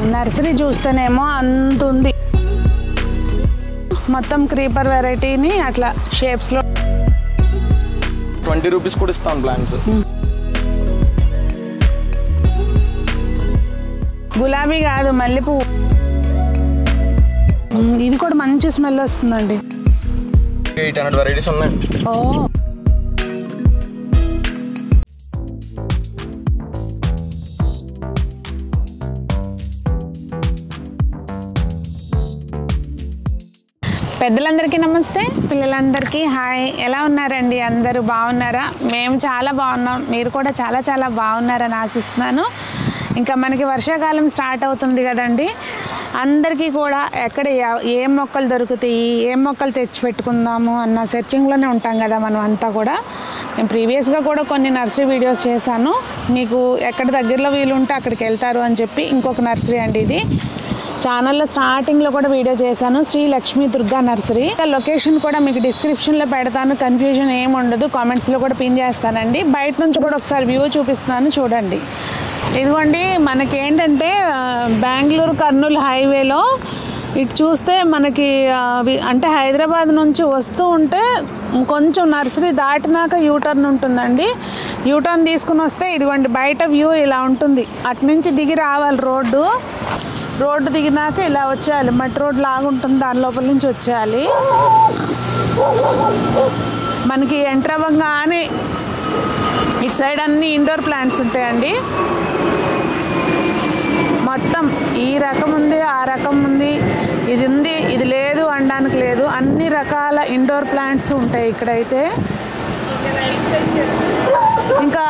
Nursery చూస్తేనేమో అంత ఉంది మొత్తం క్రీపర్ వెరైటీని అట్లా షేప్స్లో ట్వంటీ రూపీస్ కూడా ఇస్తాను ప్లాన్స్ గులాబీ కాదు మల్లెపువ్వు మ్మ్, ఇది కూడా మంచి స్మెల్ వస్తుందండి ఎయిట్ హండ్రెడ్ వెరైటీస్ ఉన్నాయండి ఓ పెద్దలందరికీ నమస్తే పిల్లలందరికీ హాయ్ ఎలా ఉన్నారండి అందరూ బాగున్నారా మేము చాలా బాగున్నాం మీరు కూడా చాలా చాలా బాగున్నారని ఆశిస్తున్నాను ఇంకా మనకి వర్షాకాలం స్టార్ట్ అవుతుంది కదండి అందరికీ కూడా ఎక్కడ ఎ- ఏ మొక్కలు దొరుకుతాయి ఏ మొక్కలు తెచ్చి పెట్టుకుందాము అన్న సెర్చింగ్లోనే ఉంటాం కదా మనం అంతా కూడా నేను ప్రీవియస్గా కూడా కొన్ని నర్సరీ వీడియోస్ చేశాను మీకు ఎక్కడ దగ్గరలో వీలు ఉంటే అక్కడికి వెళ్తారు అని చెప్పి ఇంకొక నర్సరీ అండి ఇది ఛానల్లో స్టార్టింగ్లో కూడా వీడియో చేశాను శ్రీ లక్ష్మీ దుర్గా నర్సరీ లొకేషన్ కూడా మీకు డిస్క్రిప్షన్లో పెడతాను కన్ఫ్యూజన్ ఏమి ఉండదు కామెంట్స్లో కూడా పిన్ చేస్తానండి బయట నుంచి కూడా ఒకసారి వ్యూ చూపిస్తున్నాను చూడండి ఇదిగోండి మనకేంటంటే ఆ, బెంగళూరు కర్నూలు హైవేలో ఇటు చూస్తే మనకి ఆ, వి- అంటే హైదరాబాద్ నుంచి వస్తూ ఉంటే కొంచెం నర్సరీ దాటినాక యూటర్న్ ఉంటుందండి యూటర్న్ తీసుకుని వస్తే ఇదిగోండి బయట వ్యూ ఇలా ఉంటుంది అటు నుంచి దిగి రావాలి రోడ్డు రోడ్డు దిగినాక ఇలా వచ్చేయాలి మట్టి రోడ్ లాగా ఉంటుంది దాని లోపల నుంచి వచ్చేయాలి మనకి ఎంటర్ అవ్వగానే ఇటు సైడ్ అన్ని ఇండోర్ ప్లాంట్స్ ఉంటాయండి మొత్తం ఈ రకం ఉంది ఆ రకం ఉంది ఇది ఉంది ఇది లేదు అనడానికి లేదు అన్ని రకాల ఇండోర్ ప్లాంట్స్ ఉంటాయి ఇక్కడైతే ఇంకా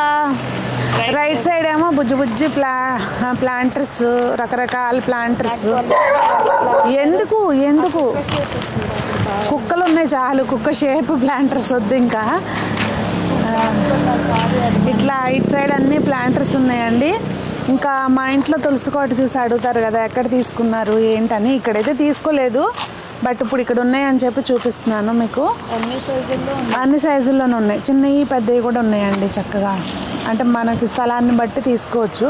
రైట్ సైడ్ ఏమో బుజ్జి బుజ్జి ప్లా ప్లాంటర్స్ రకరకాల ప్లాంటర్స్ ఎందుకు ఎందుకు కుక్కలు ఉన్నాయి చాలు కుక్క షేప్ ప్లాంటర్స్ వద్దు ఇంకా ఆ, ఇట్లా ఇటు సైడ్ అన్ని ప్లాంటర్స్ ఉన్నాయండి ఇంకా మా ఇంట్లో తులసి కోట చూసి అడుగుతారు కదా ఎక్కడ తీసుకున్నారు ఏంటని ఇక్కడైతే తీసుకోలేదు బట్ ఇప్పుడు ఇక్కడ ఉన్నాయని చెప్పి చూపిస్తున్నాను మీకు అన్ని సైజుల్లోనూ ఉన్నాయి చిన్నవి పెద్దవి కూడా ఉన్నాయండి చక్కగా అంటే మనకి స్థలాన్ని బట్టి తీసుకోవచ్చు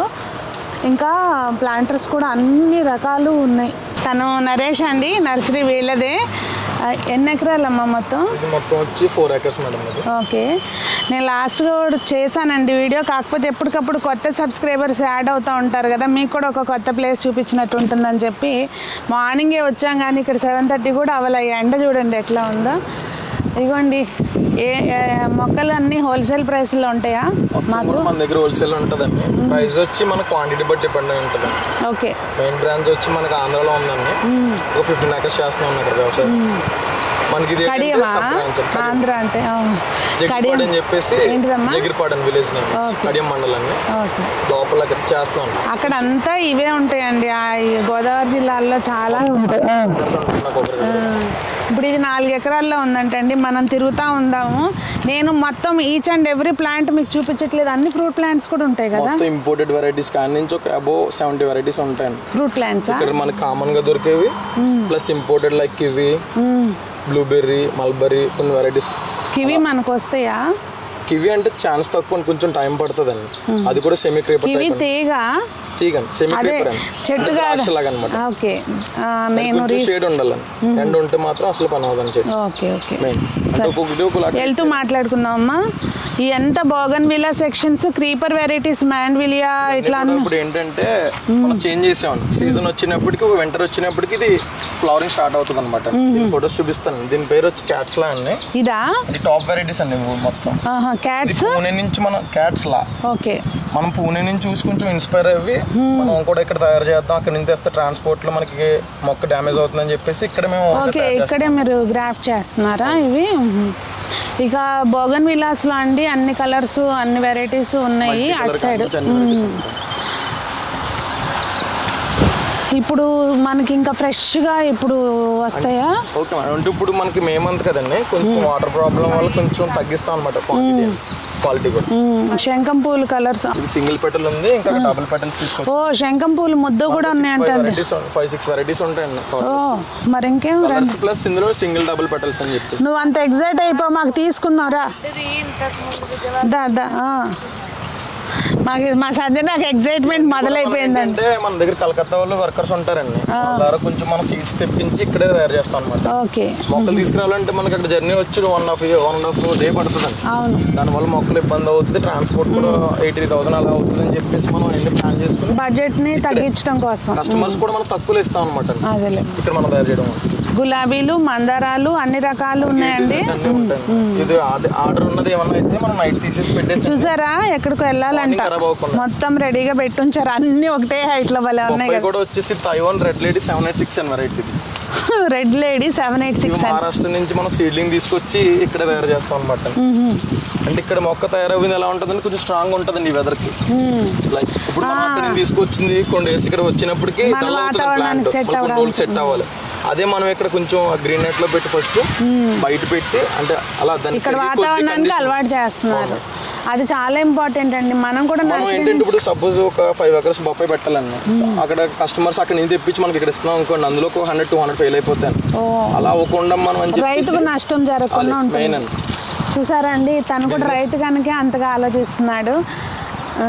ఇంకా ప్లాంటర్స్ కూడా అన్ని రకాలు ఉన్నాయి తను నరేష్ అండి నర్సరీ వీళ్ళదే ఆ, ఎన్ని ఎకరాలమ్మా మొత్తం ఇది మొత్తం వచ్చి ఫోర్ ఏకర్స్ మేడం ఇది ఓకే నేను లాస్ట్గా కూడా చేశానండి వీడియో కాకపోతే ఎప్పటికప్పుడు కొత్త సబ్స్క్రైబర్స్ యాడ్ అవుతూ ఉంటారు కదా మీకు కూడా ఒక కొత్త ప్లేస్ చూపించినట్టు ఉంటుందని చెప్పి మార్నింగే వచ్చాం కానీ ఇక్కడ సెవెన్ థర్టీ కూడా అవ్వాలి ఎండ చూడండి ఎట్లా ఉందో ఇదిగోండి ఏ ఏ మొక్కలు అన్నీ హోల్సేల్ ప్రైస్లో ఉంటాయా మాకు కూడా మన దగ్గర హోల్సేల్ ఉంటుందండి ప్రైస్ వచ్చి మన క్వాంటిటీ బట్టి డిపెండ్ అయి ఉంటుంది ఓకే మెయిన్ బ్రాంచ్ వచ్చి మనకి ఆంధ్రాలో ఉందండి ఒక ఫిఫ్టీన్ ఏకర్స్ చేస్తున్నాం ఇక్కడ వ్యవసాయం మనకి ఇది ఏంటంటే కడియమా sub branch అండి. కడియం. ఆంధ్ర అంటే ఆ, జగిరిపాడు కడియం అని చెప్పేసి ఏంటిదమ్మా? జగిరిపాడు అని విలేజ్ నేమ్ Okay. కడియం మండలాన్ని ఓకే లోపల అక్కడ చేస్తున్నాం అక్కడ అంతా ఇవే ఉంటాయండి ఆ ఈ గోదావరి జిల్లాల్లో చాలా ఉంటాయి ఆ. Acres ఉంటుంది నాకు ఒకరికి. ఇప్పుడు ఇది నాలుగు ఎకరాల్లో ఉందంటండి మనం తిరుగుతూ ఉందాము నేను మొత్తం ఈచ్ అండ్ ఎవ్రీ ప్లాంట్ మీకు చూపించట్లేదు అన్ని ఫ్రూట్ ప్లాంట్స్ కూడా ఉంటాయి కదా మొత్తం ఇంపోర్టెడ్ వెరైటీస్ కానీ నుంచి ఒక అబౌవ్ సెవెంటీ వెరైటీస్ ఉంటాయండి ఫ్రూట్ ప్లాంట్సా ఇక్కడ మనకి కామన్ గా దొరికేవి plus imported like kiwi blueberry mulberry కొన్ని వెరైటీస్ కివి మనకు వస్తాయా కివి అంటే ఛాన్స్ తక్కువ అండి, కొంచెం టైం పడుతుందండి అది కూడా సెమీ క్రీపర్ కివి టైప్ తీగ తీగండి సెమీ అదే క్రీపర్ అండి చెట్టు కాదు లాగా అనమాట ఓకే ఆ, నేను కొంచెం షేడ్ ఉండాలండి ఎండ ఉంటే మాత్రం అసలు పని అవ్వదని చెట్టు ఓకే ఓకే మెయిన్ అంటే ఒక్కొక్కటి ఒకలాంటి వెళ్తూ మాట్లాడుకుందాం అమ్మా ఈ ఎంత bougainvillea sections creeper varieties mandevilla ఇట్లా కూడా ఇప్పుడు ఏంటంటే మనం చేంజ్ చేసామండి సీజన్ వచ్చినప్పటికి వింటర్ వచ్చినప్పటికి ఇది ఫ్లవరింగ్ స్టార్ట్ అవుతుంది అనమాట ఫొటోస్ చూపిస్తాను దీని పేరు వచ్చి క్యాట్స్ లా అండి ఇదా ఇది టాప్ వెరైటీస్ అండి ఇవి మొత్తం ఇది క్యాట్స్ పూణే నుంచి మనం క్యాట్స్ లా ఓకే మనం పూణే నుంచి చూసి కొంచెం ఇన్స్పైర్ అయ్యి మనం కూడా ఇక్కడ తయారు చేద్దాం అక్కడ నుంచి తెస్తే ట్రాన్స్పోర్ట్ లో మనకి మొక్క డ్యామేజ్ అవుతుందని చెప్పేసి ఇక్కడ మేము ఓన్గా ఓకే తయారు ఇక్కడే మీరు గ్రాఫ్ చేస్తున్నారా ఇవి మ్మ్. ఇక బోగన్ విలాస్లో అండి అన్ని కలర్స్ అన్ని వెరైటీస్ ఉన్నాయి చేస్తాం. అటు సైడ్ Multi colour అన్ని varieties ఉంటాయి. ఇప్పుడు మనకి ఇంకా ఫ్రెష్గా ఇప్పుడు వస్తాయా ఓకే మేడం అంటే ఇప్పుడు మనకి మే మంత్ కదండి కొంచెం వాటర్ ప్రాబ్లం వల్ల కొంచెం తగ్గిస్తాం అనమాట క్వాంటిటీ క్వాలిటీ కూడా మ్మ్. శంఖం పూలు కలర్స్ ఇది సింగిల్ పెటల్ ఉంది ఇంకా డబుల్ పెటల్స్ తీసుకోవచ్చు ఓ శంఖం పూలు ముద్దు కూడా ఉన్నాయంటండి వెరైటీస్ ఫైవ్ సిక్స్ వెరైటీస్ ఉంటాయండి ఓ మరి ఇంకేం రండి కలర్స్ ప్లస్ ఇందులో సింగిల్ డబుల్ పెటల్స్ అని చెప్పేసి నువ్వు అంత ఎగ్జైట్ అయిపో మాకు తీసుకున్నారా దా దా ఆ. మాకు మా సద్య నాకు ఎక్సైట్మెంట్ మొదలైపోయిందండి అంటే మన దగ్గర కలకత్తా వాళ్ళు వర్కర్స్ ఉంటారండి వాళ్ళ ద్వారా కొంచెం మనం సీడ్స్ తెప్పించి ఇక్కడే తయారు చేస్తాం అనమాట ఓకే మొక్కలు తీసుకురావాలంటే మనకి అక్కడ జర్నీ వచ్చి one half one and half day పడుతుందండి అవును దానివల్ల మొక్కలు ఇబ్బంది అవుతుంది ట్రాన్స్పోర్ట్ కూడా ఎయిటీ థౌసండ్ అలా అవుతుంది అని చెప్పేసి మనం అన్ని ప్లాన్ చేసుకుని బడ్జెట్ని తగ్గించడం కోసం కస్టమర్స్ కూడా మనం తక్కువలో ఇస్తాం అనమాట అదేలే ఇక్కడ మనం తయారు చేయడం గులాబీలు మందారాలు అన్ని రకాలు ఉన్నాయండి అన్నీ ఉంటాయి ఇది ఆర్డర్ ఉన్నది ఏమన్నా అయితే మనం నైట్ తీసేసి పెట్టేసి చూసారా ఎక్కడికి వెళ్ళాలంట మార్నింగ్ ఖరాబ్ అవ్వకుండా మొత్తం రెడీగా పెట్టుంచారు అన్ని ఒకటే హైట్ లో భలే ఉన్నాయి బొప్పాయి కూడా వచ్చేసి Taiwan red lady seven eight six అని వెరైటీ కదా రెడ్ లేడీ సెవెన్ ఎయిట్ ఇవి సిక్స్ మహారాష్ట్ర నుంచి మనం సీడ్లింగ్ తీసుకొచ్చి ఇక్కడ తయారు చేస్తాం అనమాట అంటే ఇక్కడ మొక్క తయారవుతుంది ఎలా ఉంటుందంటే కొంచెం స్ట్రాంగ్ ఉంటుందండి ఈ వెదర్ కి లైక్ ఇప్పుడు మనం అక్కడ నుంచి తీసుకొచ్చింది కొన్ని డేస్ ఇక్కడ వచ్చినప్పటికి మన డల్ అవుతుంది వాతావరణానికి ప్లాంట్ set కొన్ని రోజులు సెట్ అవ్వాలి అదే మనం ఇక్కడ కొంచెం గ్రీన్ నెట్ లో పెట్టి ఫస్ట్ బయట పెట్టి అంటే అలా దాన్ని ఇక్కడ పెరిగి కొద్ది వాతావరణానికి condition- అలవాటు చేస్తున్నారు అది చాలా ఇంపార్టెంట్ అండి మనం కూడా మనం నర్సరీ ఏంటంటే ఇప్పుడు సపోజ్ ఒక ఫైవ్ ఎకర్స్ బొప్పాయి పెట్టాలండి So, అక్కడ కస్టమర్స్ అక్కడ నుంచి తెప్పించి మనకి ఇక్కడ ఇస్తున్నాం అనుకోండి అందులో ఒక హండ్రెడ్ టూ హండ్రెడ్ ఫెయిల్ అయిపోతాయి ఓ అలా అవ్వకుండా మనం అని చెప్పేసి రైతుకు నష్టం జరగకుండా ఉంటుంది మెయిన్ అండి చూసారండి తను కూడా రైతు కనుక అంతగా ఆలోచిస్తున్నాడు ఆ,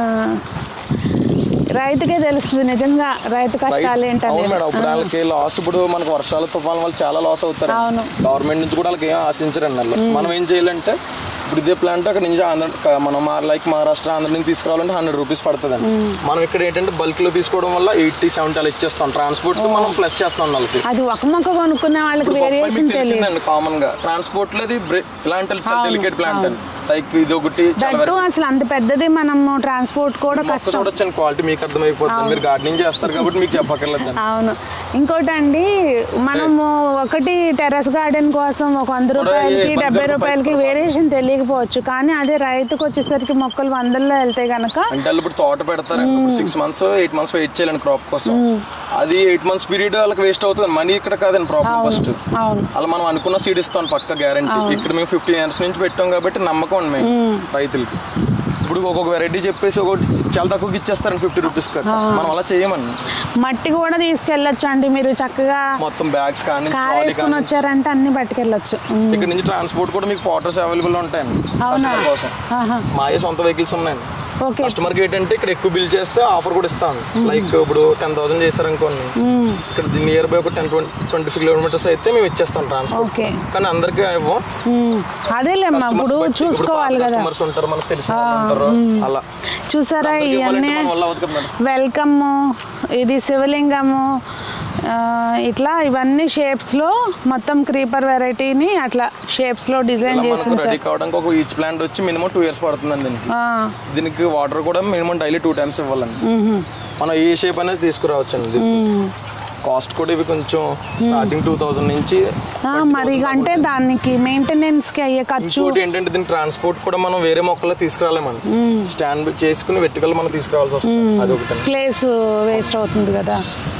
రైతుకే తెలుస్తుంది నిజంగా రైతు కష్టాలు అవును ఏంటనేది మేడం ఇప్పుడు వాళ్ళకి లాస్ ఇప్పుడు మనకు వర్షాలు తుఫాన్ వల్ల చాలా లాస్ అవుతారు అవును. గవర్నమెంట్ నుంచి కూడా వాళ్ళకి ఏం ఆశించరండి వాళ్ళు మనం ఏం చేయాలంటే ఇప్పుడు ఇదే ప్లాంట్ అక్కడ నుంచి ఆంధ్ర క- మనం లైక్ మహారాష్ట్ర ఆంధ్ర నుంచి తీసుకురావాలంటే హండ్రెడ్ రూపీస్ పడుతుంది మనం ఇక్కడ ఏంటంటే బల్క్ లో తీసుకోవడం వల్ల ఎయిటీ సెవెంటీ అలా ఇచ్చేస్తాం ట్రాన్స్పోర్ట్ మనం ప్లస్ చేస్తాం వాళ్ళకి అది ఒక మొక్క కొనుక్కునే వాళ్ళకి ఇప్పుడు బొప్పాయి వేరియేషన్ మీకు తెలియదు తెలిసిందండి కామన్ గా ట్రాన్స్పోర్ట్ లో ఇది ప్లాంట్ చాలా డెలికేట్ ప్లాంట్ అండి లైక్ ఇది ఒకటి చాలా దట్టు అసలు అంత పెద్దది మనము ట్రాన్స్పోర్ట్ కూడా మొక్క కష్టం చూడొచ్చండి క్వాలిటీ మీకు అర్థమైపోతుంది మీరు గార్డెనింగ్ చేస్తారు కాబట్టి మీకు చెప్పక్కర్లేదు అవును ఇంకోటి అండి మనము ఒకటి టెర్రస్ గార్డెన్ కోసం ఒక వంద రూపాయలకి ఇబ్బంది డెబ్బై రూపాయలు రూపాయలకి వేరియేషన్ తెలియకపోవచ్చు కానీ అదే రైతుకు వచ్చేసరికి మొక్కలు వందల్లో వెళ్తాయి కనుక అంటే వాళ్ళు ఇప్పుడు తోట పెడతారు six months eight months wait చేయాలండి క్రాప్ కోసం అది ఎయిట్ మంత్స్ పీరియడ్ వాళ్ళకి వేస్ట్ అవుతుంది మనీ ఇక్కడ కాదండి ప్రాబ్లం ఫస్ట్ అవును అలా మనం అనుకున్న సీడ్ ఇస్తాం పక్క గ్యారంటీ ఇక్కడ మేము ఫిఫ్టీన్ ఇయర్స్ నుంచి పెట్టాం కాబట్టి నమ్మకం అండి మేము రైతులకి ఇప్పుడు ఒక్కొక్క వెరైటీ చెప్పేసి ఒకటి చాలా తక్కువకి ఇచ్చేస్తారండి ఫిఫ్టీ రూపీస్ మనం అలా చేయమండి మట్టి కూడా తీసుకెళ్ళొచ్చు అండి మీరు చక్కగా మొత్తం బ్యాగ్స్ కానీ కార్ trolley వేసుకుని కానీ వచ్చారంటే అన్ని పట్టుకెళ్ళొచ్చు ఉమ్. ఇక్కడ నుంచి ట్రాన్స్పోర్ట్ కూడా మీకు వాటర్స్ అవైలబుల్ ఉంటాయండి అవునా కస్టమర్ కోసం ఆహా. మాయే సొంత వెహికల్స్ ఉన్నాయండి ఓకే కస్టమర్కి ఏంటంటే ఇక్కడ ఎక్కువ బిల్ చేస్తే ఆఫర్ కూడా ఇస్తాను లైక్ ఇప్పుడు టెన్ థౌసండ్ చేశారనుకోండి ఉమ్. ఇక్కడ నియర్ బై ఒక టెన్ ట్వంటీ ట్వంటీ కిలోమీటర్స్ అయితే మేము ఇచ్చేస్తాం ట్రాన్స్పోర్ట్ ఓకే కానీ అందరికీ ఇవ్వం ఉమ్. అదేలేమ్మా ఇప్పుడు చూసుకోవాలి కదా కస్టమర్స్ ఉంటారు మనకు తెలిసిన వాళ్ళు ఉంటారు అలా చూసారా అందరికీ ఇవ్వాలంటే ఇవన్నీ మన వల్ల అవుతుంది కదా మేడం వెల్కమ్ ఇది శివలింగము ఆ, ఇట్లా ఇవన్నీ షేప్స్లో మొత్తం క్రీపర్ వెరైటీని అట్లా షేప్స్లో డిజైన్ ఇలా చేసి మనకు ఉంచారు రెడీ కావడానికి ఒక ఈచ్ ప్లాంట్ వచ్చి మినిమం టూ ఇయర్స్ పడుతుందండి దీనికి ఆ, దీనికి వాటర్ కూడా మినిమం డైలీ టూ టైమ్స్ ఇవ్వాలండి మ్హూ. మనం ఏ షేప్ అనేది తీసుకురావచ్చు అండి మ్. కాస్ట్ కూడా ఇవి కొంచెం స్టార్టింగ్ టూ థౌసండ్ నుంచి ఆ, మరి ఇక అంటే దానికి మెయింటెనెన్స్కి అయ్యే ఖర్చు ఇంకోటి ఏంటంటే దీని ట్రాన్స్పోర్ట్ కూడా మనం వేరే మొక్కల్లో తీసుకురాలేమండి స్టాండ్ చేసుకుని వెట్టుకల్ మనం తీసుకురావాల్సి వస్తుంది అదొకటి ప్లేస్ వేస్ట్ అవుతుంది కదా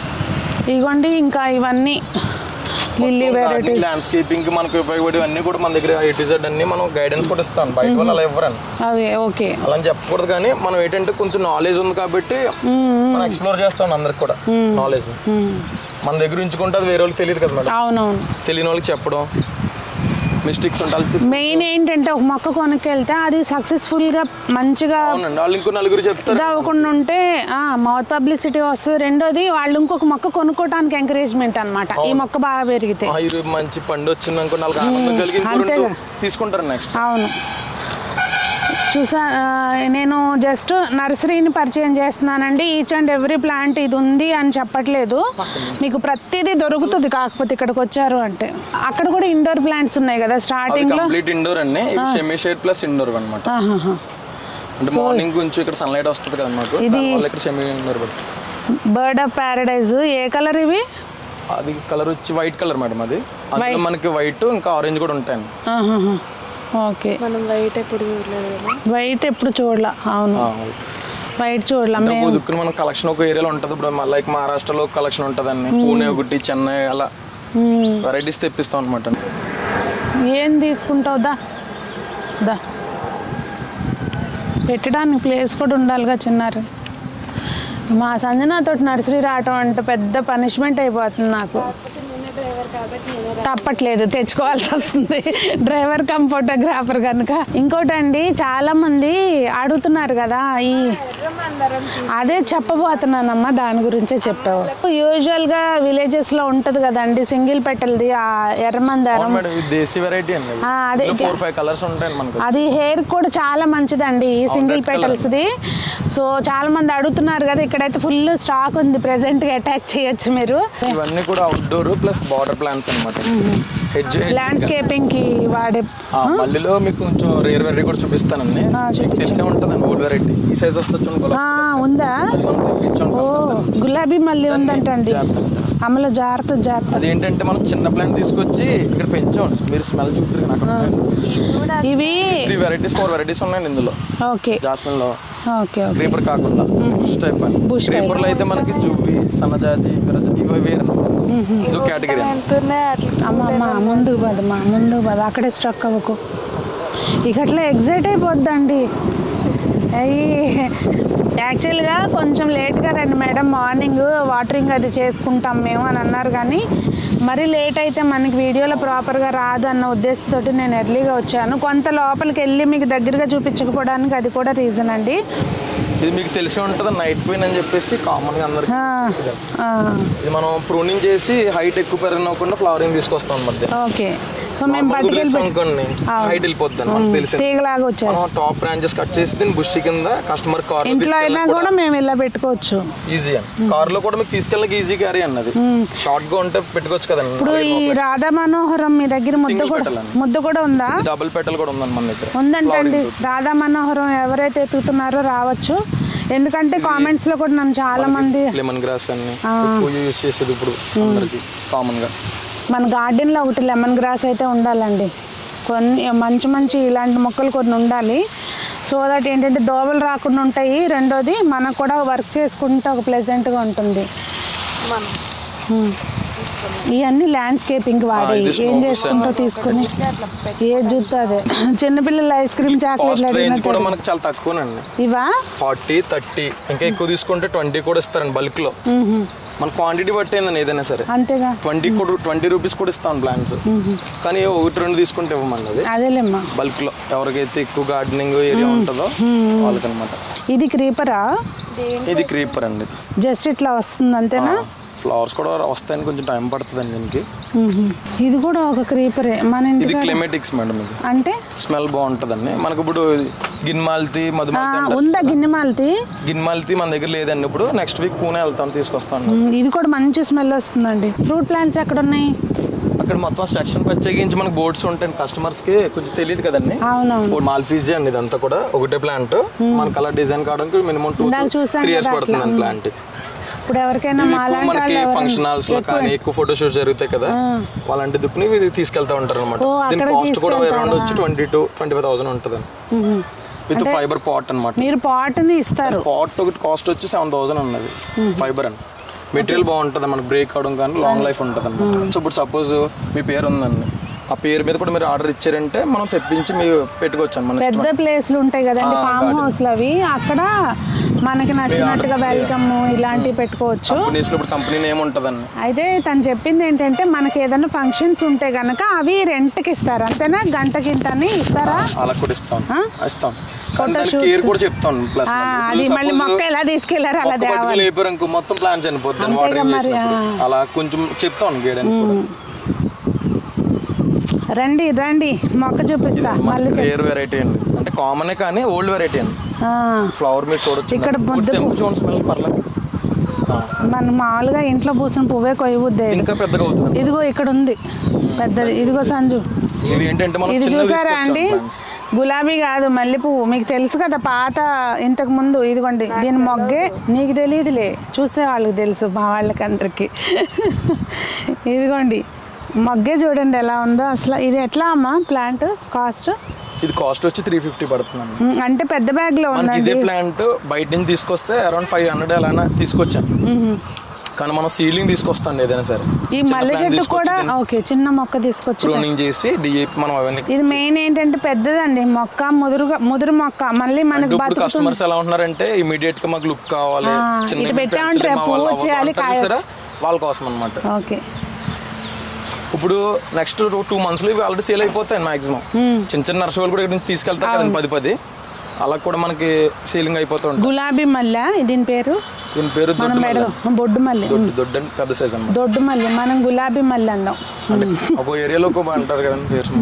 ఇగోండి ఇంకా ఇవన్నీ లిల్లీ వెరైటీస్ ల్యాండ్స్కేపింగ్ మనకు ఉపయోగపడే అన్ని కూడా మన దగ్గర ఏ టు జెడ్ అన్ని మనం గైడెన్స్ కూడా ఇస్తాం బయట వాళ్ళు అలా ఇవ్వరండి అదే ఓకే అలా అని చెప్పకూడదు కానీ మనం ఏంటంటే కొంచెం నాలెడ్జ్ ఉంది కాబట్టి మనం ఎక్స్ప్లోర్ చేస్తాం అందరికి కూడా నాలెడ్జ్ మన దగ్గర ఉంచుకుంటే అది వేరే వాళ్ళకి తెలియదు కదా మేడం అవునవును తెలియని వాళ్ళకి చెప్పడం మిస్టేక్స్ ఉండాలి మెయిన్ ఏంటంటే ఒక మొక్క కొనుక్కెళ్తే అది సక్సెస్ఫుల్గా మంచిగా అవునండి వాళ్ళు ఇంకో నలుగురు చెప్తారు ఇది అవ్వకుండా ఉంటే మౌత్ పబ్లిసిటీ వస్తుంది రెండోది వాళ్ళు ఇంకొక మొక్క కొనుక్కోవడానికి ఎంకరేజ్మెంట్ అన్నమాట ఈ మొక్క బాగా పెరిగితే ఆ, ఈరోజు మంచి పండు వచ్చింది అనుకో నాలుగు ఆనందం కలిగి ఇంకో అంతే రెండు కదా. తీసుకుంటారు నెక్స్ట్ అవును చూసా ఆ, నేను జస్ట్ నర్సరీని పరిచయం చేస్తున్నానండి ఈచ్ అండ్ ఎవ్రీ ప్లాంట్ ఇది ఉంది అని చెప్పట్లేదు మీకు ప్రతిదీ దొరుకుతుంది కాకపోతే ఇక్కడికి వచ్చారు అంటే అక్కడ కూడా ఇండోర్ ప్లాంట్స్ ఉన్నాయి కదా అది స్టార్టింగ్ లో కంప్లీట్ ఇండోర్ అండి ఇది సెమీ షేడ్ ప్లస్ ఇండోర్ అనమాట ఆహాహా. అంటే మార్నింగ్ కొంచెం ఇక్కడ సన్లైట్ వస్తుంది కదా మాకు ఇది- దానివల్ల ఇక్కడ సెమీ ఇండోర్ పెట్టి బర్డ్ ఆఫ్ ప్యారడైజ్ ఏ కలర్ ఇవి అది కలర్ వచ్చి వైట్ కలర్ మేడం అది అందులో మనకి వైట్ ఇంకా ఆరెంజ్ కూడా ఉంటాయండి ఆహాహా. ఓకే మనం వైట్ ఎప్పుడు చూడలేదు కదా వైట్ ఎప్పుడు చూడలా అవును ఆ, white. వైట్ చూడలా అంటే మేము ఒక దిక్కున మన కలెక్షన్ ఒక ఏరియాలో ఉంటుంది ఇప్పుడు లైక్ మహారాష్ట్రలో కలెక్షన్ ఉంటుందండి పూణే ఒకటి చెన్నై అలా మ్మ్. వెరైటీస్ తెప్పిస్తాం అనమాట ఏం తీసుకుంటావు దా దా పెట్టడానికి ప్లేస్ కూడా ఉండాలిగా చిన్నారు మా సంజనాతో నర్సరీ రావటం అంటే పెద్ద పనిష్మెంట్ అయిపోతుంది నాకు నిన్న డ్రైవర్ తప్పట్లేదు తెచ్చుకోవాల్సి వస్తుంది డ్రైవర్ కమ్ ఫోటోగ్రాఫర్ కనుక ఇంకోటండి చాలా మంది అడుగుతున్నారు కదా ఈ అదే చెప్పబోతున్నానమ్మా దాని గురించే చెప్పావు యూజువల్ గా విలేజెస్ లో ఉంటది కదండి సింగిల్ పెటల్ది ఆ ఎర్రమందారం అవును మేడం ఇది దేశీ వెరైటీ అండి ఆ, అదే. ఫోర్ ఫైవ్ కలర్స్ ఉంటాయి మనకు అది హెయిర్ కూడా చాలా మంచిదండి ఈ సింగిల్ red colour. పెటల్స్ది సో చాలా మంది అడుగుతున్నారు కదా ఇక్కడైతే ఫుల్ స్టాక్ ఉంది ప్రెసెంట్ గా అటాక్ చేయొచ్చు మీరు ఇవన్నీ కూడా అవుట్డోర్ ప్లస్ బార్డర్ ప్లాంట్స్ అనమాట హెడ్జ్ ల్యాండ్స్కేపింగ్ కి వాడే మళ్ళీలో మీకు కొంచెం రేర్ వెరైటీ కూడా చూపిస్తానండి ఆ, మీకు తెలిసే ఉంటుందండి ఓల్డ్ వెరైటీ ఈ సైజ్ వస్తుంది చూడండి గులాబీ. ఆ, ఉందా మనం తెప్పించి ఓ ఉంటాం కదా. గులాబీ మళ్ళీ ఉందంటండి జాగ్రత్త. అమలు జాగ్రత్త జాగ్రత్త అదేంటంటే మనం చిన్న ప్లాంట్ తీసుకొచ్చి ఇక్కడ పెంచాం మీరు స్మెల్ చూపుతుంది నాకు ఇవి త్రీ వెరైటీస్ ఫోర్ వెరైటీస్ ఉన్నాయండి ఇందులో ఓకే జాస్మిన్ లో ఓకే ఓకే క్రీపర్ కాకుండా బుష్ టైప్ అని Bush type. క్రీపర్ లో అయితే మనకి జువ్వి సన్నజాజి బిరజ ఇవి వేరే ఇది కేటగిరీ ఎంతనే అట్లా అమ్మ అమ్మ ముందుకు పదమ్మా ముందుకు పద అక్కడే స్ట్రక్ అవ్వకు ఇక అట్లా ఎగ్జైట్ అయిపోద్దండి అయ్యి యాక్చువల్గా కొంచెం లేట్గా రండి మేడం మార్నింగ్ వాటరింగ్ అది చేసుకుంటాం మేము అని అన్నారు కానీ మరీ లేట్ అయితే మనకి వీడియోలో ప్రాపర్గా రాదు అన్న ఉద్దేశంతో నేను ఎర్లీగా వచ్చాను కొంత లోపలికి వెళ్ళి మీకు దగ్గరగా చూపించకపోవడానికి అది కూడా రీజన్ అండి ఇది మీకు తెలిసి ఉంటుంది నైట్ క్వీన్ అని చెప్పేసి కామన్ గా అందరికి ఆ, తెలిసేదే. ఆ, ఇది మనం ప్రూనింగ్ చేసి హైట్ ఎక్కువ పెరగకుండా ఫ్లవరింగ్ తీసుకొస్తాం మధ్య ఓకే సో మేము పట్టుకెళ్ళి అనుకోండి అవును. హైట్ వెళ్ళిపోద్ది మనకు తెలిసి తీగలాగా వచ్చేసి టాప్ బ్రాంచెస్ కట్ చేసి దీన్ని బుష్ కింద కస్టమర్ కార్ ఇంట్లో అయినా కూడా మేము ఇలా పెట్టుకోవచ్చు ఈజీ అని కార్ లో కూడా మీకు తీసుకెళ్ళకి ఈజీ క్యారీ అన్నది షార్ట్ గా ఉంటే పెట్టుకోవచ్చు కదండి ఇప్పుడు ఈ రాధా మనోహరం మీ దగ్గర ముద్ద Single కూడా petal అండి. ముద్ద కూడా ఉందా డబుల్ పెటల్ కూడా ఉందండి మన దగ్గర ఉందంటండి రాధా మనోహరం ఎవరైతే ఎత్తుకుతున్నారో రావచ్చు ఎందుకంటే కామెంట్స్ లో కూడా నన్ను చాలా మంది లెమన్ గ్రాస్ అన్ని ఎక్కువ యూస్ చేసేది ఇప్పుడు అందరికి కామన్ గా మన గార్డెన్లో ఒకటి లెమన్ గ్రాస్ అయితే ఉండాలండి కొన్ని మంచి మంచి ఇలాంటి మొక్కలు కొన్ని ఉండాలి సో దట్ ఏంటంటే దోవలు రాకుండా ఉంటాయి రెండోది మనకు కూడా వర్క్ చేసుకుంటే ఒక ప్లెజెంట్గా ఉంటుంది మనం ఉమ్. ఇవన్నీ ల్యాండ్స్కేపింగ్ వాడే ఇది ఏం snow చేసుకుంటో తీసుకుని ఏ జుత్తు అదే చిన్నపిల్లల ఐస్ క్రీమ్ చాక్లెట్లు కాస్ట్ రేంజ్ అడిగినట్టు కూడా మనకు చాలా తక్కువనండి ఇవా ఫార్టీ థర్టీ ఇంకా ఎక్కువ తీసుకుంటే ట్వంటీ కూడా ఇస్తారండి బల్క్ లో మ్హూ. మన క్వాంటిటీ బట్టి ఏందండి ఏదైనా సరే అంతేగా ట్వంటీ కూడా ట్వంటీ రూపీస్ కూడా ఇస్తాం ప్లాన్స్ కానీ ఒకటి రెండు తీసుకుంటే ఇవ్వమండి అది అదేలేమ్మా బల్క్ లో ఎవరికైతే ఎక్కువ గార్డెనింగ్ ఏరియా ఉంటుందో వాళ్ళకనమాట ఇది క్రీపరా ఇది క్రీపర్ అండి ఇది జస్ట్ ఇట్లా వస్తుంది అంతేనా ఫ్లవర్స్ కూడా వస్తాయని కొంచెం టైం పడుతుందండి దీనికి మ్హూ. ఇది కూడా ఒక క్రీపరే మన ఇది ఇంటికి క్లైమేటిక్స్ మేడం ఇది అంటే స్మెల్ బాగుంటుందండి మనకి ఇప్పుడు గిన్మాల్తి ఆ, మధుమాల్తి అంటారు. ఉందా గిన్నె మాలతి గిన్మాల్తి మన దగ్గర లేదండి ఇప్పుడు నెక్స్ట్ వీక్ పూణే వెళ్తాం తీసుకొస్తాను మ్, ఇది కూడా మంచి స్మెల్ వస్తుందండి ఫ్రూట్ ప్లాంట్స్ ఎక్కడ ఉన్నాయి అక్కడ మొత్తం సెక్షన్ ప్రత్యేకించి మనకి బోర్డ్స్ ఉంటాయి కస్టమర్స్ కి కొంచెం తెలియదు కదండి అవునవును మాల్ఫీజీ అండి ఇదంతా కూడా ఒకటే ప్లాంట్ మనకి అలా డిజైన్ కావడానికి మినిమం టూ ఇందాక చూసాం త్రీ ఇయర్స్ కదా పడుతుంది అట్లా. ప్లాంట్ ఇప్పుడు ఎవరికైనా మాలాంటి మనకి వాళ్ళు ఎవరైనా- ఫంక్షన్ హాల్స్ లో కానీ ఎక్కువ ఫోటో షూట్స్ జరుగుతాయి కదా వాళ్ళంటి దుక్కుని ఇది తీసుకెళ్తా ఉంటారు అనమాట ఓ, దీని అక్కడ కాస్ట్ కూడా తీసుకెళ్తారా? అరౌండ్ వచ్చి twenty two twenty five thousand ఉంటుంది మ్హూ. విత్ ఫైబర్ పాట్ అనమాట మీరు పాట్ని ఇస్తారు పాట్ ఒకటి కాస్ట్ వచ్చి సెవెన్ థౌసండ్ ఉన్నది ఫైబర్ అని మెటీరియల్ బాగుంటుంది మనకి బ్రేక్ అవడం కానీ లాంగ్ లైఫ్ ఉంటుంది అనమాట సో ఇప్పుడు సపోజ్ మీ పేరు ఉందండి ఆ పేరు మీద కూడా మీరు ఆర్డర్ ఇచ్చారంటే మనం తెప్పించి మీరు పెట్టుకోవచ్చు మన ఇష్టం. పెద్ద ప్లేస్లు ఉంటాయి కదండి ఫామ్ హౌస్లు అవి అక్కడ మనకి నచ్చినట్టుగా వెల్కమ్ ఇలాంటివి పెట్టుకోవచ్చు కంపెనీస్ లో ఇప్పుడు కంపెనీ నేమ్ ఉంటుందండి అయితే తను చెప్పింది ఏంటంటే మనకి ఏదైనా ఫంక్షన్స్ ఉంటే గనక అవి రెంట్కి ఇస్తారు అంతేనా గంటకి ఇంత అని ఇస్తారా అలా కూడా ఇస్తాం ఆ? ఇస్తాం Photo కానీ దానికి shoots. కేర్ కూడా చెప్తాం ప్లస్ ఆ, అది మళ్ళీ మొక్క ఎలా తీసుకెళ్లారు అలా తేవాలి లేపారు ఇంకో మొత్తం ప్లాన్ చనిపోద్ది అంతేగా వాటరింగ్ మరి, చేసినప్పుడు అలా కొంచెం చెప్తాం గైడెన్స్ కూడా రండి రండి మొక్క చూపిస్తా మళ్ళీ చెప్- రేర్ వెరైటీ అండి అంటే కామనే కానీ ఓల్డ్ వెరైటీ అండి ఆ, ఫ్లవర్ మీరు చూడొచ్చు ఇక్కడ పూర్తి ముద్దు- తెంపు చూడండి స్మెల్ పర్లేదు ఆ, మనం మామూలుగా ఇంట్లో పూసిన పువ్వే కొయ్యబుద్దే ఇంకా పెద్దగా అవుతుంది ఇదిగో ఇక్కడ ఉంది పెద్దది ఇదిగో సంజు ఇవి ఏంటంటే మనం ఇది చిన్నవి చూసారా తీసుకొచ్చాం అండి plants. గులాబీ కాదు మల్లె పువ్వు మీకు తెలుసు కదా పాత ఇంతకు ముందు ఇదిగోండి దీని మొగ్గే నీకు తెలియదులే చూసే వాళ్ళకి తెలుసు మా వాళ్ళకి అందరికి ఇదిగోండి మొగ్గే చూడండి ఎలా ఉందో అసలు ఇది ఎట్లా అమ్మా ప్లాంట్ కాస్ట్ ఇది కాస్ట్ వచ్చి త్రీ ఫిఫ్టీ పడుతుందండి అంటే పెద్ద బ్యాగ్ లో మనకి ఉందండి ఇదే ప్లాంట్ బయట నుంచి తీసుకొస్తే అరౌండ్ ఫైవ్ హండ్రెడ్ అలానే తీసుకొచ్చాం కానీ మనం సీలింగ్ తీసుకొస్తాం ఏదైనా సరే ఈ మల్లె చెట్టు కూడా ఓకే చిన్న మొక్క తీసుకొచ్చి ప్రూనింగ్ చేసి డిఏపి మనం అవన్నీ ఇది మెయిన్ ఏంటంటే పెద్దదండి మొక్క ముదురుగా ముదురు మొక్క మళ్ళీ మనకి ఇప్పుడు బతుకుతుంది కస్టమర్స్ ఎలా ఉంటున్నారంటే ఇమీడియట్ గా మాకు లుక్ కావాలి ఆ, చిన్న ఇటు పెట్టామంటే రేపు పువ్వు వచ్చేయాలి, కాయ చూసారా వాళ్ళ కోసం అనమాట ఓకే ఇప్పుడు నెక్స్ట్ టూ మంత్స్లో ఇవి ఆల్రెడీ సేల్ అయిపోతాయి మాక్సిమం చిన్న చిన్న నర్సరీలు కూడా ఇక్కడ నుంచి తీసుకెళ్తారు కదండి పది పది అలా కూడా మనకి సేలింగ్ అయిపోతూ ఉంటుంది గులాబీ మల్లె దీని పేరు దీని పేరు మనం దొడ్డు మల్లె. మెడ బొడ్డు మల్లె దొడ్డు దొడ్డు అని పెద్ద సైజ్ అన్నమాట దొడ్డు మల్లె మనం గులాబీ మల్లె అందాం అంటే ఒక ఏరియాలో ఒక అంటారు కదండి పేరు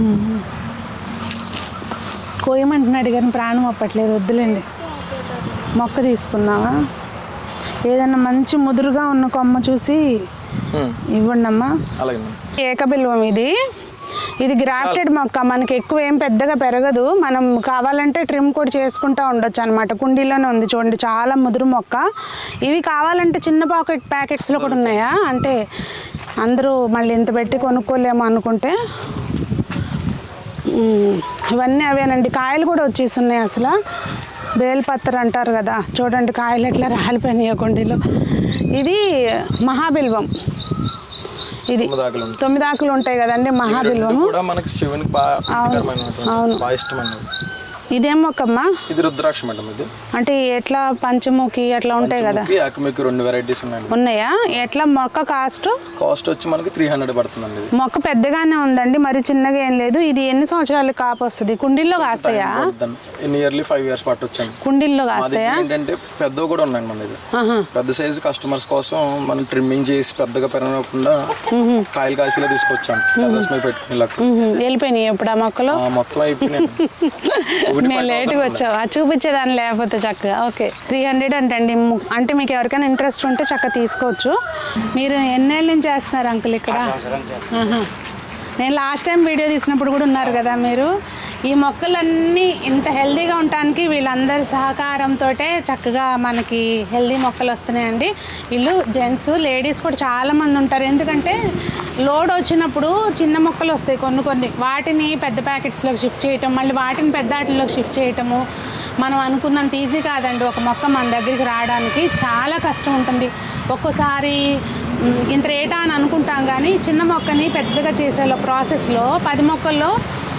కోయమంటున్నాడు కానీ ప్రాణం అప్పట్లేదు వద్దులేండి మొక్క తీసుకుందామా ఏదన్నా మంచి ముదురుగా ఉన్న కొమ్మ చూసి ఉమ్, ఇవ్వండి అమ్మా అలాగే ఏకబిల్వం ఇది ఇది గ్రాఫ్టెడ్ మొక్క మనకి ఎక్కువ ఏం పెద్దగా పెరగదు మనం కావాలంటే ట్రిమ్ కూడా చేసుకుంటూ ఉండొచ్చు అనమాట కుండీలోనే ఉంది చూడండి చాలా ముదురు మొక్క ఇవి కావాలంటే చిన్న పాకెట్ ప్యాకెట్స్లో కూడా ఉన్నాయా అంటే అందరూ మళ్ళీ ఇంత పెట్టి కొనుక్కోలేము అనుకుంటే ఉమ్, ఇవన్నీ అవేనండి కాయలు కూడా వచ్చేస్తున్నాయి అసలు బేల్పత్ర అంటారు కదా చూడండి కాయలు ఎట్లా రాలిపోయినాయి కుండీలో ఇది మహాబిల్వం ఇది తొమ్మిది ఆకులు ఉంటాయి. తొమ్మిది ఆకులు ఉంటాయి కదండి మహాబిల్వము కూడా మనకి శివునికి బాగా ప్రీతికరమైనటువంటి, అవును. బాగా ఇష్టమైనది ఇదేం మొక్కమ్మా ఇది రుద్రాక్ష మేడం ఇది అంటే ఎట్లా పంచముఖి అట్లా ఉంటాయి కదా పంచముఖి, ఆకుమికి రెండు వెరైటీస్ ఉన్నాయండి ఉన్నాయా ఎట్లా మొక్క కాస్ట్ కాస్ట్ వచ్చి మనకి త్రీ హండ్రెడ్ పడుతుందండి ఇది మొక్క పెద్దగానే ఉందండి మరి చిన్నగా ఏం లేదు ఇది ఎన్ని సంవత్సరాలు కాపు వస్తుంది కుండీల్లో కాస్తాయా నియర్లీ ఫైవ్ ఇయర్స్ పట్టొచ్చండి కుండీల్లో మా కాస్తాయా దగ్గర ఏంటంటే పెద్దవి కూడా ఉన్నాయండి మన దగ్గర ఆహా. పెద్ద సైజు కస్టమర్స్ కోసం మనం ట్రిమ్మింగ్ చేసి పెద్దగా పెరగకుండా కాయలు కాసిలా తీసుకొచ్చాం టెర్రస్ మీద పెట్టుకుని ఇలా మ్మ్. వెళ్ళిపోయినాయి ఇప్పుడు ఆ మొక్కలు ఆ, మొత్తం అయిపోయినాయి ఒకటి నేను లేట్గా వచ్చావు అది చూపించేదాన్ని లేకపోతే చక్కగా ఓకే త్రీ హండ్రెడ్ అంటండి ము- అంటే మీకు ఎవరికైనా ఇంట్రెస్ట్ ఉంటే చక్కగా తీసుకోవచ్చు మీరు ఎన్నేళ్ళ నుంచి చేస్తున్నారు అంకుల్ ఇక్కడ ఆహా. నేను లాస్ట్ టైం వీడియో తీసినప్పుడు కూడా ఉన్నారు కదా మీరు ఈ మొక్కలన్నీ ఇంత హెల్దీగా ఉండటానికి వీళ్ళందరి సహకారంతో చక్కగా మనకి హెల్దీ మొక్కలు వస్తున్నాయండి వీళ్ళు జెంట్స్ లేడీస్ కూడా చాలా మంది ఉంటారు ఎందుకంటే లోడ్ వచ్చినప్పుడు చిన్న మొక్కలు వస్తాయి కొన్ని కొన్ని వాటిని పెద్ద ప్యాకెట్స్లోకి షిఫ్ట్ చేయటం మళ్ళీ వాటిని పెద్ద వాటిలోకి షిఫ్ట్ చేయటము మనం అనుకున్నంత ఈజీ కాదండి ఒక మొక్క మన దగ్గరికి రావడానికి చాలా కష్టం ఉంటుంది ఒక్కోసారి మ్, ఇంత రేటా అని అనుకుంటాం కానీ చిన్న మొక్కని పెద్దగా చేసేలో ప్రాసెస్లో పది మొక్కల్లో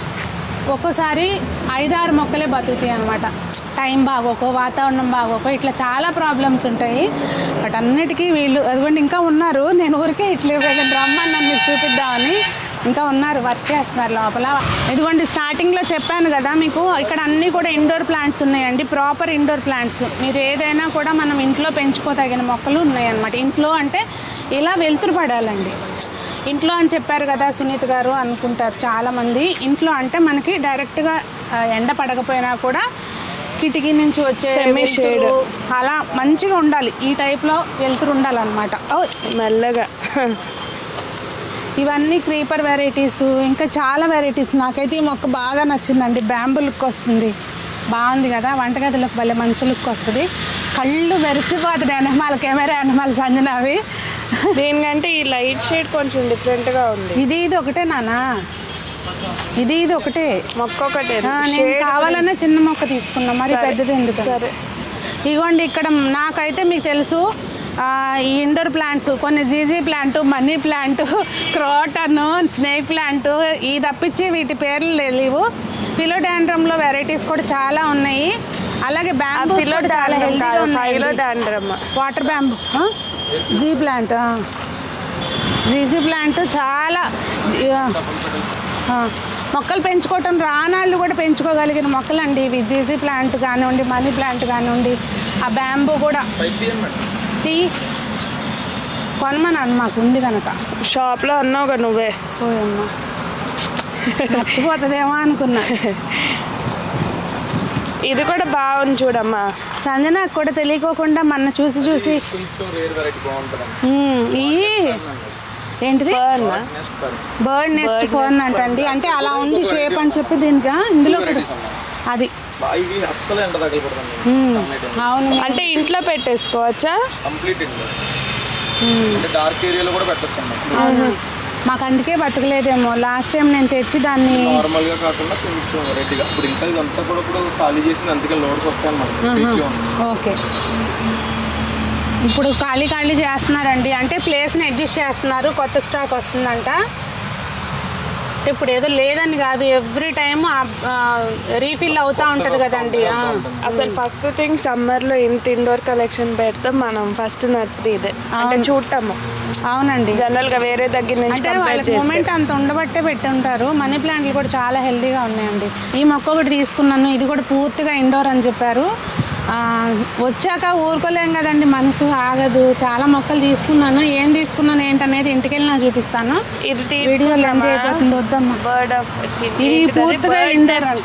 ఒక్కోసారి ఐదారు మొక్కలే బతుకుతాయి అనమాట టైం బాగోకో వాతావరణం బాగోకో ఇట్లా చాలా ప్రాబ్లమ్స్ ఉంటాయి బట్ అన్నిటికీ వీళ్ళు అదిగోండి ఇంకా ఉన్నారు నేను ఊరికే ఇట్లా ఏదైనా రమ్మని నన్ను మీకు చూపిద్దామని ఇంకా ఉన్నారు వర్క్ చేస్తున్నారు లోపల ఇదిగోండి స్టార్టింగ్లో చెప్పాను కదా మీకు ఇక్కడ అన్నీ కూడా ఇండోర్ ప్లాంట్స్ ఉన్నాయండి ప్రాపర్ ఇండోర్ ప్లాంట్స్ మీరు ఏదైనా కూడా మనం ఇంట్లో పెంచుకోదగిన మొక్కలు ఉన్నాయన్నమాట ఇంట్లో అంటే ఇలా వెలుతురు పడాలండి ఇంట్లో అని చెప్పారు కదా సునీత్ గారు అనుకుంటారు చాలామంది ఇంట్లో అంటే మనకి డైరెక్ట్గా ఆ, ఎండ పడకపోయినా కూడా కిటికీ నుంచి వచ్చే Semi shade. వెలుతురు అలా మంచిగా ఉండాలి ఈ టైప్లో వెలుతురు ఉండాలన్నమాట ఓ, మెల్లగా ఇవన్నీ క్రీపర్ వెరైటీస్ ఇంకా చాలా వెరైటీస్ నాకైతే ఈ మొక్క బాగా నచ్చిందండి బ్యాంబు లుక్ వస్తుంది బాగుంది కదా వంటగదిలోకి భలే మంచి లుక్ వస్తుంది కళ్ళు మెరిసిపోతుంది ఎనమాల కెమెరా ఎనమాల సంజనావి దీనికంటే ఈ లైట్ షేడ్ కొంచెం డిఫరెంట్ గా ఉంది ఇది ఇది ఒకటే నానా ఇది ఇది ఒకటే మొక్క ఒకటే ఆ, నేను షేడ్ కావాలన్నా చిన్న మొక్క తీసుకున్నా మరి సరే. పెద్దది ఎందుకు సరే ఇగోండి ఇక్కడ నాకైతే మీకు తెలుసు ఆ, ఈ ఇండోర్ ప్లాంట్స్ కొన్ని జీజీ plant money plant croton snake plant ఈ తప్పించి వీటి పేర్లు తెలియవు ఫిలోడాండ్రమ్లో వెరైటీస్ కూడా చాలా ఉన్నాయి అలాగే బ్యాంబూ చాలా హెల్తీగా ఫైలో ఉన్నాయి డాండ్రమ్ వాటర్ బ్యాంబూ జీ ప్లాంట్ జీజీ ప్లాంట్ చాలా ఆ, మొక్కలు పెంచుకోవటం రానాళ్ళు కూడా పెంచుకోగలిగిన మొక్కలండి ఇవి జీజీ ప్లాంట్ కానివ్వండి మనీ ప్లాంట్ కానివ్వండి ఆ బ్యాంబూ కూడా తీ కొనమని మాకు ఉంది కనుక షాప్ లో అన్నావు కదా నువ్వే పోయమ్మా మర్చిపోతుందేమో అనుకున్నా ఇది కూడా బాగుంది చూడమ్మా సంజనాకు కూడా తెలియకోకుండా మన చూసి చూసి కొంచెం రేర్ వెరైటీ బాగుంటుంది ఉమ్, ఈ ఏంటిది Fern ఆ? Bird nest Bird fern nest అంటండి అంటే అలా ఉంది షేప్ అని చెప్పి దీనికి ఇందులో కూడా వెరైటీస్ ఉన్నాయి అది ఇవి అస్సలు ఎండ తగలకూడదండి సన్లైట్ అవును అంటే ఇంట్లో పెట్టేసుకోవచ్చా కంప్లీట్ అండి అంటే డార్క్ ఏరియాలో కూడా పెట్టచ్చు అండి అవును మాకు అందుకే బతకలేదేమో లాస్ట్ టైం నేను తెచ్చి దాన్ని నార్మల్ గా కాకుండా కొంచెం వెరైటీగా ఇప్పుడు ఇంకా ఇదంతా కూడా ఇప్పుడు ఖాళీ చేసింది అందుకే లోడ్స్ వస్తాయి అన్నమాట వీక్లీ వన్స్ ఓకే ఇప్పుడు ఖాళీ ఖాళీ చేస్తున్నారండి అంటే ప్లేస్ని అడ్జస్ట్ చేస్తున్నారు కొత్త స్టాక్ వస్తుందంట ఇప్పుడు ఏదో లేదని కాదు ఎవ్రీ టైం రీఫిల్ అవుతా ఉంటది కదండి ఆ. అసలు ఫస్ట్ థింగ్ సమ్మర్ లో ఇంత ఇండోర్ కలెక్షన్ పెడతాం మనం ఫస్ట్ నర్సరీ ఇదే అంటే చూడటము అవునండి జనరల్ గా వేరే దగ్గర నుంచి అంటే కంపేర్ వాళ్ళకి చేస్తే మూమెంట్ అంత ఉండబట్టే పెట్టుంటారు మనీ ప్లాంట్లు కూడా చాలా హెల్తీగా ఉన్నాయండి ఈ మొక్క ఒకటి తీసుకున్నాను ఇది కూడా పూర్తిగా ఇండోర్ అని చెప్పారు ఆ, వచ్చాక ఊరుకోలేం కదండి మనసు ఆగదు చాలా మొక్కలు తీసుకున్నాను ఏం తీసుకున్నాను ఏంటనేది ఇంటికి వెళ్ళి నాకు చూపిస్తాను ఇది వీడియో లెంత్ అయిపోతుంది వద్దమ్మా బర్డ్ ఆఫ్ ఇది పూర్తిగా ఇండోర్ అంట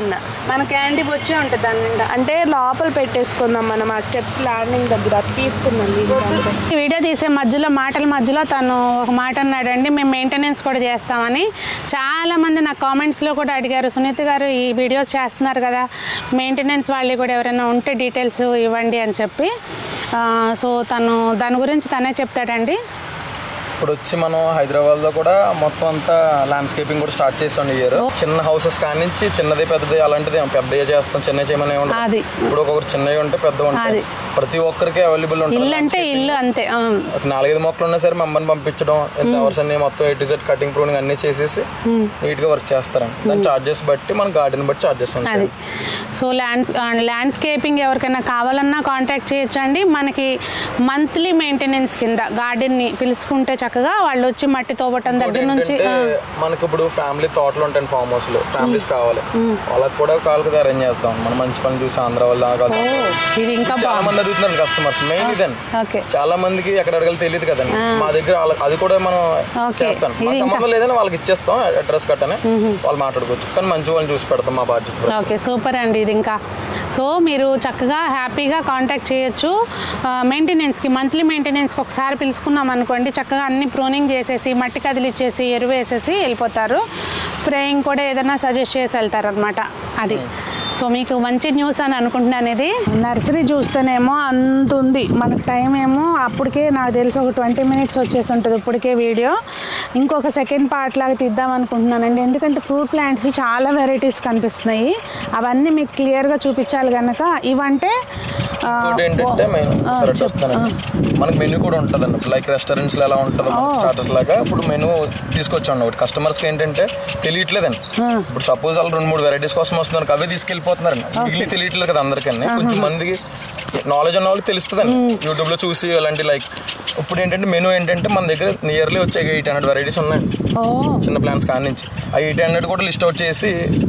మన క్యాండీ వచ్చే ఉంటుంది దాని నిండా అంటే లోపల పెట్టేసుకుందాం మనం ఆ స్టెప్స్ ల్యాండింగ్ దగ్గర అది తీసుకుందాం ఇంకంతే. ఈ వీడియో తీసే మధ్యలో మాటల మధ్యలో తను ఒక మాట అన్నాడండి మేము మెయింటెనెన్స్ కూడా చేస్తామని చాలా మంది నా కామెంట్స్లో కూడా అడిగారు సునీత గారు ఈ వీడియోస్ చేస్తున్నారు కదా మెయింటెనెన్స్ వాళ్ళు కూడా ఎవరైనా ఉంటే డీటెయిల్స్ ఇవ్వండి అని చెప్పి ఆ, సో తను దాని గురించి తనే చెప్తాడండి ఇప్పుడు వచ్చి మనం హైదరాబాద్ లో కూడా మొత్తం అంతా ల్యాండ్స్కేపింగ్ కూడా స్టార్ట్ చేసాం ఈ ఇయర్ చిన్న హౌసెస్ కానించి చిన్నది పెద్దది అలాంటిది ఏం పెద్దగా చేస్తాం చిన్న చేయమని ఏమి ఉండదు. అది. ఇప్పుడు ఒక్కొక్కరు చిన్నవి ఉంటే పెద్ద ఉంటాయి అది. ప్రతి ఒక్కరికి అవైలబుల్ ఇల్లు ఉంటుంది అంటే ఇల్లు అంతే ఆ. ఒక నాలుగైదు మొక్కలు ఉన్నా సరే మమ్మల్ని పంపించడం ఎంత అవర్స్ అన్ని మొత్తం ఎయిట్ సెట్ కటింగ్ ప్రూనింగ్ అన్ని చేసేసి నీట్ గా వర్క్ చేస్తారండి దాని చార్జెస్ బట్టి మన గార్డెన్ బట్టి చార్జెస్ అది ఉంటాయి సో ల్యాండ్స్ ల్యాండ్స్కేపింగ్ ఎవరికైనా కావాలన్నా కాంటాక్ట్ చేయొచ్చండి మనకి మంత్లీ మెయింటెనెన్స్ కింద గార్డెన్ని పిలుచుకుంటే చక్కగా వాళ్ళు వచ్చి మట్టి తోవటం దగ్గర నుంచి ఏంటంటే ఆ, మనకి ఇప్పుడు ఫ్యామిలీ తోటలు ఉంటాయి ఫామ్ హౌస్ లో ఫ్యామిలీస్ కావాలి వాళ్ళకి కూడా కాళ్ళకి అరేంజ్ చేస్తాం మనం మంచి పని చూసి ఆంధ్ర వాళ్ళు ఓ ఇది ఇంకా చాలా బాగుంది మంది అడుగుతున్నారు కస్టమర్స్ మెయిన్ ఇదండి ఓకే చాలా మందికి ఎక్కడ అడగాలి తెలియదు కదండి మా దగ్గర వాళ్ళ- అది కూడా మనం Okay. చేస్తాం మా ఇది ఇంకా- సంబంధం లేదని వాళ్ళకి ఇచ్చేస్తాం అడ్రస్ కట్టనే వాళ్ళు మాట్లాడుకోవచ్చు కానీ మంచి వాళ్ళని చూసి పెడతాం మా బాధ్యత ఓకే సూపర్ అండి ఇది ఇంకా సో మీరు చక్కగా హ్యాపీగా కాంటాక్ట్ చేయొచ్చు మెయింటెనెన్స్కి మంత్లీ మెయింటెనెన్స్కి ఒకసారి పిలుచుకున్నాం అనుకోండి చక్కగా అన్ని ప్రూనింగ్ చేసేసి మట్టి కదిలిచ్చేసి ఎరువు వేసేసి వెళ్ళిపోతారు స్ప్రేయింగ్ కూడా ఏదైనా సజెస్ట్ చేసి వెళ్తారనమాట అది సో మీకు మంచి న్యూస్ అని అనుకుంటున్నాను ఇది నర్సరీ చూస్తేనేమో అంత ఉంది మనకు టైం ఏమో అప్పటికే నాకు తెలిసి ఒక ట్వంటీ మినిట్స్ వచ్చేసి ఉంటుంది ఇప్పటికే వీడియో ఇంకొక సెకండ్ పార్ట్ లాగా తీద్దాం అనుకుంటున్నానండి ఎందుకంటే ఫ్రూట్ ప్లాంట్స్ చాలా వెరైటీస్ కనిపిస్తున్నాయి అవన్నీ మీకు క్లియర్గా చూపించాలి కనుక ఇవంటే ఆ, ఇంకోటి ఏంటంటే మెయిన్ ఆ, సరే చెప్పు. వస్తానండి మనకి మెనూ కూడా ఉంటుందండి లైక్ రెస్టారెంట్స్ లో ఎలా ఉంటుందో స్టార్టర్స్ లాగా ఇప్పుడు మెనూ తీసుకొచ్చాను ఒకటి కస్టమర్స్ కి ఏంటంటే తెలియట్లేదండి ఇప్పుడు సపోజ్ వాళ్ళు రెండు మూడు వెరైటీస్ కోసం వస్తున్నారు అవే తీసుకెళ్ళిపోతున్నారండి మిగిలి తెలియట్లేదు కదా అందరికీ కొంచెం మందికి నాలెడ్జ్ ఉన్న వాళ్ళకి తెలుస్తుందండి యూట్యూబ్ లో చూసి అలాంటి లైక్ ఇప్పుడు ఏంటంటే మెనూ ఏంటంటే మన దగ్గర నియర్లీ వచ్చే ఎయిట్ హండ్రెడ్ వెరైటీస్ ఉన్నాయండి ఓ చిన్న ప్లాన్స్ కాడి నుంచి ఆ ఎయిట్ హండ్రెడ్ కూడా లిస్ట్ అవుట్ చేసి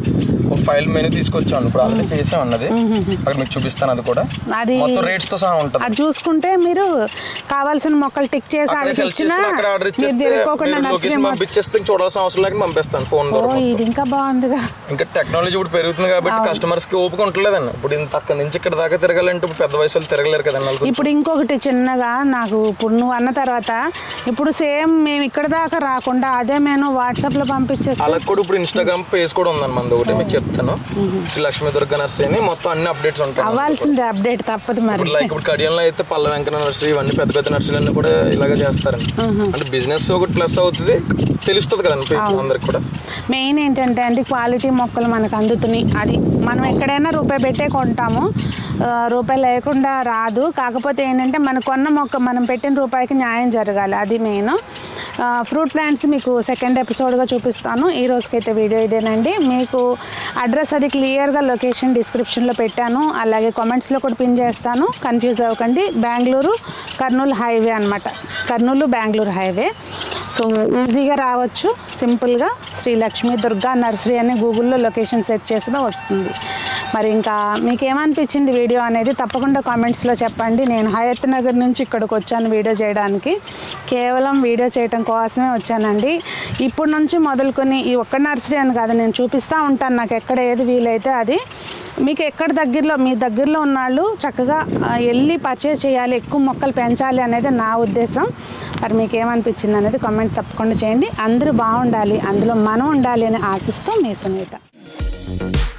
ఒక ఫైల్ మెనూ తీసుకొచ్చాను ఇప్పుడు ఆల్రెడీ చేసాం అన్నది అక్కడ మీకు చూపిస్తాను అది కూడా అది మొత్తం రేట్స్ తో సహా ఉంటుంది అది చూసుకుంటే మీరు కావాల్సిన మొక్కలు టిక్ చేసి అక్కడే వాళ్ళకి సెల్ ఇచ్చినా చేసుకుని అక్కడ ఆర్డర్ మీరు ఇచ్చేస్తే తిరగకోకుండా నర్సరీ లొకేషన్ పంపించేస్తే ఇంక చూడాల్సిన అవసరం లేకుండా పంపిస్తాను ఫోన్ ఓ ద్వారా ఇది ఇంకా బాగుందిగా ఇంకా టెక్నాలజీ ఇప్పుడు పెరుగుతుంది కాబట్టి కస్టమర్స్ కి ఓపిక ఉంటలేదండి ఇప్పుడు ఇంత అక్కడ నుంచి ఇక్కడ దాకా తిరగాలంటే ఇప్పుడు పెద్ద వయసులో తిరగలేరు కదండి వాళ్ళు కొంచెం. ఇప్పుడు ఇంకొకటి చిన్నగా నాకు ఇప్పుడు నువ్వు అన్న తర్వాత ఇప్పుడు సేమ్ మేము ఇక్కడ దాకా రాకుండా అదే మేము వాట్సాప్ లో పంపించేస్తే అలా కూడా ఇప్పుడు ఇన్స్టాగ్రామ్ పేజ్ కూడా ఉందండి మనది ఒకటి మీకు చెప్తాను శ్రీ లక్ష్మీ దుర్గా నర్సరీ అని మొత్తం అన్ని అప్డేట్స్ ఉంటాయి అవ్వాల్సిందే అప్డేట్ తప్పదు మరి ఇప్పుడు లైక్ ఇప్పుడు కడియంలో అయితే పల్ల వెంకట నర్సరీ ఇవన్నీ పెద్ద పెద్ద నర్సరీలు అన్నీ కూడా ఇలాగే చేస్తారండి అంటే బిజినెస్ ఒకటి ప్లస్ అవుతుంది తెలుస్తుంది కదండి people అందరికి కూడా మెయిన్ ఏంటంటే అండి క్వాలిటీ మొక్కలు మనకు అందుతున్నాయి అది మనం ఎక్కడైనా రూపాయి పెట్టే కొంటాము ఆ, రూపాయి లేకుండా రాదు కాకపోతే ఏంటంటే మన కొన్న మొక్క మనం పెట్టిన రూపాయికి న్యాయం జరగాలి అది మెయిన్ ఫ్రూట్ ప్లాంట్స్ మీకు సెకండ్ ఎపిసోడ్గా చూపిస్తాను ఈ రోజుకైతే వీడియో ఇదేనండి మీకు అడ్రస్ అది క్లియర్గా లొకేషన్ డిస్క్రిప్షన్లో పెట్టాను అలాగే కామెంట్స్లో కూడా పిన్ చేస్తాను కన్ఫ్యూజ్ అవ్వకండి బెంగళూరు కర్నూలు హైవే అనమాట కర్నూలు బెంగళూరు హైవే సో ఈజీగా రావచ్చు సింపుల్గా శ్రీ లక్ష్మీ దుర్గా నర్సరీ అని గూగుల్లో లొకేషన్ సెర్చ్ చేసినా వస్తుంది మరి ఇంకా మీకు ఏమనిపించింది వీడియో అనేది తప్పకుండా కామెంట్స్లో చెప్పండి నేను హయత్ నగర్ నుంచి ఇక్కడికి వచ్చాను వీడియో చేయడానికి కేవలం వీడియో చేయడం కోసమే వచ్చానండి ఇప్పుడు నుంచి మొదలుకొని ఈ ఒక్క నర్సరీ అని కాదు నేను చూపిస్తూ ఉంటాను నాకు ఎక్కడ ఏది వీలైతే అది మీకు ఎక్కడ దగ్గరలో మీ దగ్గరలో ఉన్న వాళ్ళు చక్కగా ఆ, వెళ్ళి పర్చేస్ చేయాలి ఎక్కువ మొక్కలు పెంచాలి అనేది నా ఉద్దేశం మరి మీకు ఏమనిపించింది అనేది కామెంట్ తప్పకుండా చేయండి అందరూ బాగుండాలి అందులో మనం ఉండాలి అని ఆశిస్తూ మీ సునీత